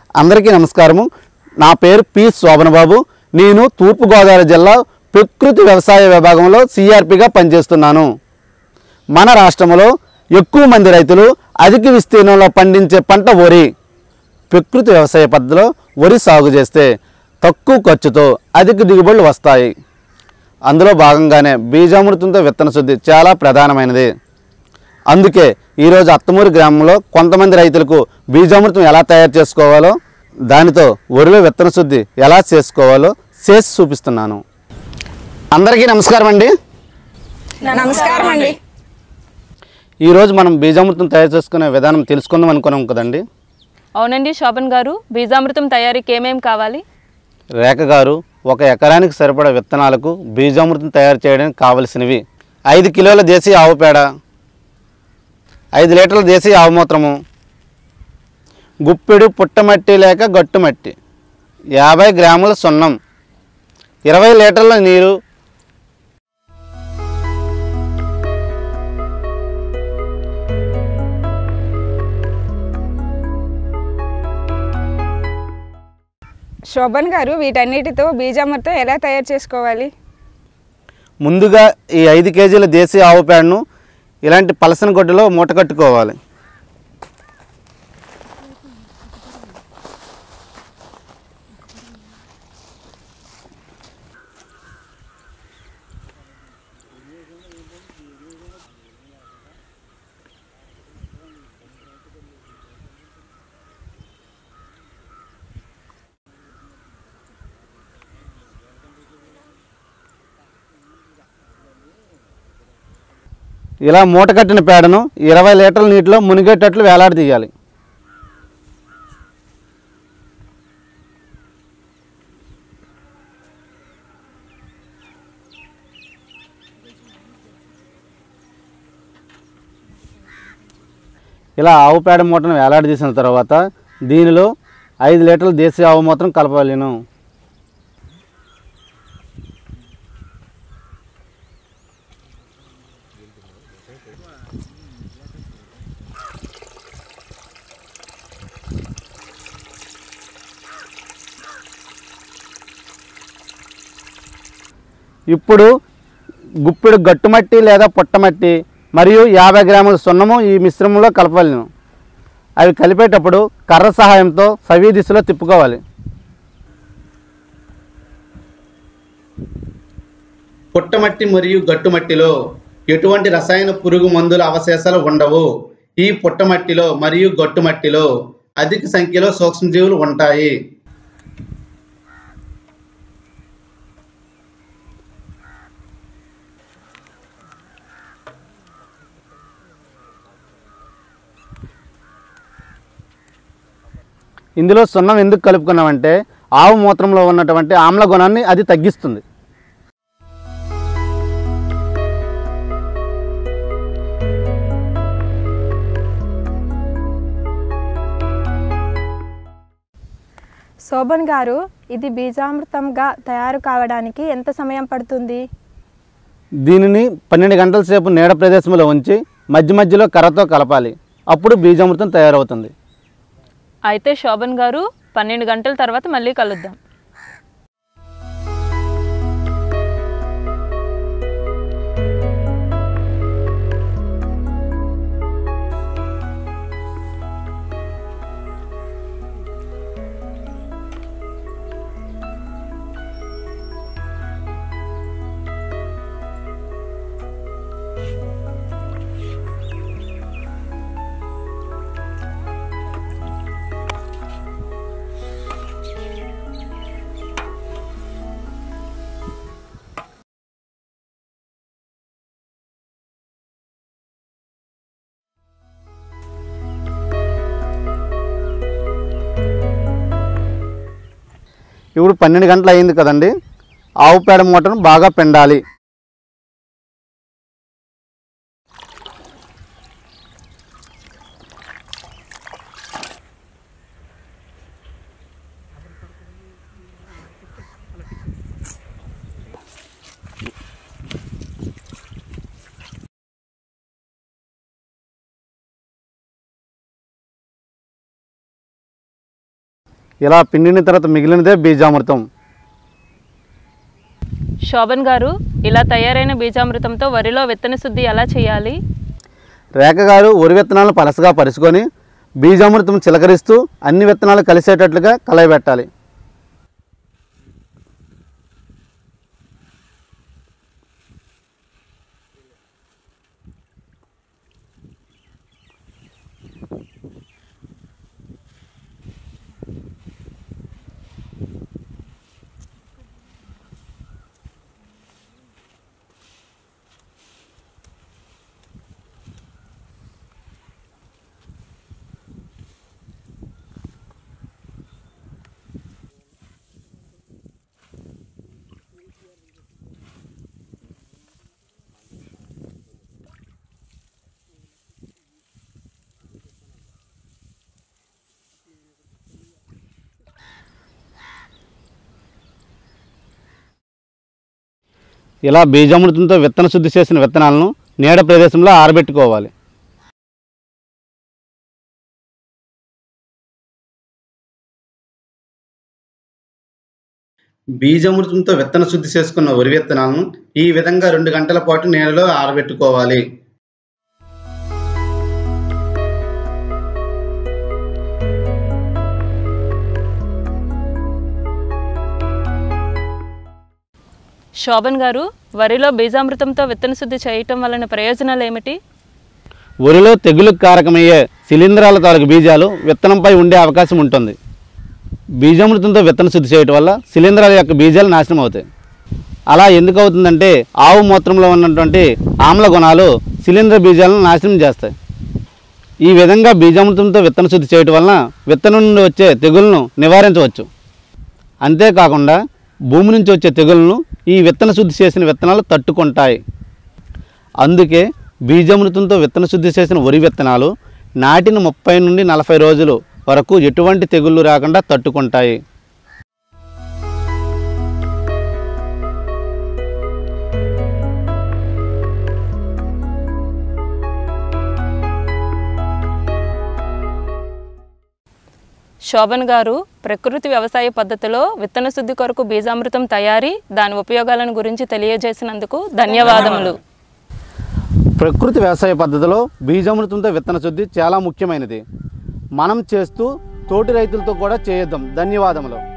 అందరికీ నమస్కారము నా పేరు పి శోభనబాబు నేను తూర్పుగోదావరి జిల్లా ప్రకృతి వ్యవసాయ విభాగంలో సిఆర్పిగా పనిచేస్తున్నాను మన రాష్ట్రంలో ఎక్కువ మంది రైతులు అధిక విస్తీర్ణంలో పండించే పంట వరి ప్రకృతి వ్యవసాయ పద్ధతిలో వరి సాగు చేస్తే తక్కువ ఖర్చుతో అధిక దిగుబడులు వస్తాయి అందులో భాగంగానే బీజామృతంతో విత్తన శుద్ధి చాలా ప్రధానమైనది అందుకే ఈరోజు అత్తమూరు గ్రామంలో కొంతమంది రైతులకు బీజామృతం ఎలా తయారు చేసుకోవాలో దానితో వరిలో విత్తన శుద్ధి ఎలా చేసుకోవాలో చేసి చూపిస్తున్నాను అందరికీ నమస్కారం అండి నమస్కారం అండి ఈరోజు మనం బీజామృతం తయారు చేసుకునే విధానం తెలుసుకుందాం అనుకున్నాం కదండి అవునండి శోభన్ గారు బీజామృతం తయారీకి ఏమేం కావాలి రేఖ గారు ఒక ఎకరానికి సరిపడా విత్తనాలకు బీజామృతం తయారు చేయడానికి కావలసినవి ఐదు కిలోల దేశీయ ఆవు పేడ ఐదు లీటర్ల దేశీయ ఆవు మూత్రము గుప్పెడు పుట్టమట్టి లేక గట్టుమట్టి యాభై గ్రాముల సున్నం ఇరవై లీటర్ల నీరు శోభన్ గారు వీటన్నిటితో బీజామృతం ఎలా తయారు చేసుకోవాలి ముందుగా ఈ ఐదు కేజీల దేశీయ ఆవు పేడను ఇలాంటి పలసన గొడ్డలో మూట కట్టుకోవాలి ఇలా మూట కట్టిన పేడను ఇరవై లీటర్ల నీటిలో మునిగేటట్లు వేలాడదీయాలి ఇలా ఆవు పేడ మూటను వేలాడదీసిన తర్వాత దీనిలో ఐదు లీటర్ల దేశీయ ఆవు మూత్రం కలపాలను ఇప్పుడు గుప్పెడు గట్టుమట్టి లేదా పుట్టమట్టి మరియు యాభై గ్రాముల సున్నము ఈ మిశ్రమంలో కలపాలను అవి కలిపేటప్పుడు కర్ర సహాయంతో సవీ దిశలో తిప్పుకోవాలి పుట్టమట్టి మరియు గట్టుమట్టిలో ఎటువంటి రసాయన పురుగు మందుల అవశేషాలు ఉండవు ఈ పుట్టమట్టిలో మరియు గట్టుమట్టిలో అధిక సంఖ్యలో సూక్ష్మజీవులు ఉంటాయి ఇందులో సున్నం ఎందుకు కలుపుకున్నామంటే ఆవు మూత్రంలో ఉన్నటువంటి ఆమ్ల గుణాన్ని అది తగ్గిస్తుంది శోభన్ గారు ఇది బీజామృతంగా తయారు కావడానికి ఎంత సమయం పడుతుంది దీనిని పన్నెండు గంటల సేపు నీడ ప్రదేశంలో ఉంచి మధ్య మధ్యలో కర్రతో కలపాలి అప్పుడు బీజామృతం తయారవుతుంది అయితే శోభన్ గారు పన్నెండు గంటల తర్వాత మళ్ళీ కలుద్దాం ఇప్పుడు పన్నెండు గంటలు అయింది కదండి ఆవు పేడ మూటను బాగా పిండాలి ఇలా పిండిన తర్వాత మిగిలినదే బీజామృతం శోభన్ గారు ఇలా తయారైన బీజామృతంతో వరిలో విత్తన శుద్ధి ఎలా చేయాలి రేఖ గారు వరి విత్తనాలను పలసగా పరుచుకొని బీజామృతం చిలకరిస్తూ అన్ని విత్తనాలు కలిసేటట్లుగా కలయబెట్టాలి ఇలా బీజామృతంతో విత్తన శుద్ధి చేసిన విత్తనాలను నీడ ప్రదేశంలో ఆరబెట్టుకోవాలి బీజామృతంతో విత్తన శుద్ధి చేసుకున్న వరి విత్తనాలను ఈ విధంగా రెండు గంటల పాటు నీడలో ఆరబెట్టుకోవాలి శోభన్ గారు వరిలో బీజామృతంతో విత్తన శుద్ధి చేయటం వలన ప్రయోజనాలు ఏమిటి వరిలో తెగులుకు కారకమయ్యే శిలీంధ్రాల తాలూకు బీజాలు విత్తనంపై ఉండే అవకాశం ఉంటుంది బీజామృతంతో విత్తన శుద్ధి చేయటం వల్ల శిలీంధ్రాల యొక్క బీజాలు నాశనం అవుతాయి అలా ఎందుకు అవుతుందంటే ఆవు మూత్రంలో ఉన్నటువంటి ఆమ్ల గుణాలు శిలీంధ్ర బీజాలను నాశనం చేస్తాయి ఈ విధంగా బీజామృతంతో విత్తన శుద్ధి చేయటం వలన విత్తనం నుండి వచ్చే తెగులను నివారించవచ్చు అంతేకాకుండా భూమి నుంచి వచ్చే తెగులను ఈ విత్తన శుద్ధి చేసిన విత్తనాలు తట్టుకుంటాయి అందుకే బీజామృతంతో విత్తన శుద్ధి చేసిన వరి విత్తనాలు నాటిన ముప్పై నుండి నలభై రోజులు వరకు ఎటువంటి తెగుళ్ళు రాకుండా తట్టుకుంటాయి శోభన్ గారు ప్రకృతి వ్యవసాయ పద్ధతిలో విత్తన శుద్ధి కొరకు బీజామృతం తయారీ దాని ఉపయోగాలను గురించి తెలియజేసినందుకు ధన్యవాదములు ప్రకృతి వ్యవసాయ పద్ధతిలో బీజామృతంతో విత్తన శుద్ధి చాలా ముఖ్యమైనది మనం చేస్తూ తోటి రైతులతో కూడా చేయొద్దాం ధన్యవాదములు